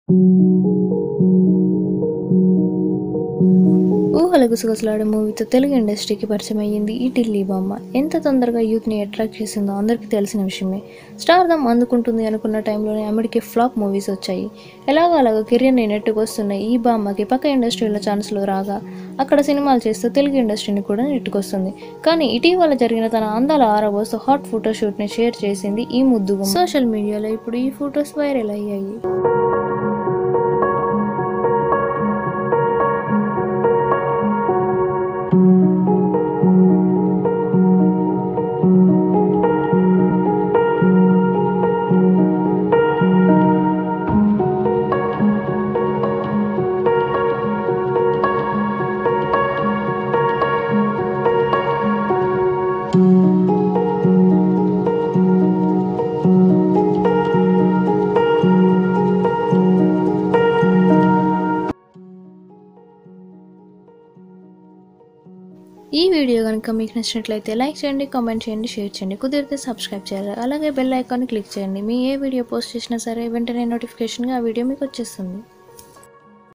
ఊహల గుసగుసలాడే మూవీతో తెలుగు ఇండస్ట్రీకి పరిచయం అయ్యింది ఈ ఢిల్లీ బొమ్మ ఎంత తొందరగా యూత్ని అట్రాక్ట్ చేసిందో అందరికీ తెలిసిన విషయమే స్టార్దమ్ అందుకుంటుంది అనుకున్న టైంలోనే అమెడికి ఫ్లాప్ మూవీస్ వచ్చాయి ఎలాగో అలాగో కెరియర్ని నెట్టుకొస్తున్న ఈ బామ్మకి పక్క ఇండస్ట్రీలో ఛాన్స్లు రాగా అక్కడ సినిమాలు చేస్తూ తెలుగు ఇండస్ట్రీని కూడా నెట్టుకొస్తుంది కానీ ఇటీవల జరిగిన తన అందాల ఆరబోస్తూ హాట్ ఫోటోషూట్ని షేర్ చేసింది ఈ ముద్దు సోషల్ మీడియాలో ఇప్పుడు ఈ ఫొటోస్ వైరల్ అయ్యాయి ఈ వీడియో కనుక మీకు నచ్చినట్లయితే లైక్ చేయండి కామెంట్ చేయండి షేర్ చేయండి కుదిరితే సబ్స్క్రైబ్ చేయాలి అలాగే బెల్ ఐకాన్ క్లిక్ చేయండి మీ ఏ వీడియో పోస్ట్ చేసినా సరే వెంటనే నోటిఫికేషన్గా ఆ వీడియో మీకు వచ్చేస్తుంది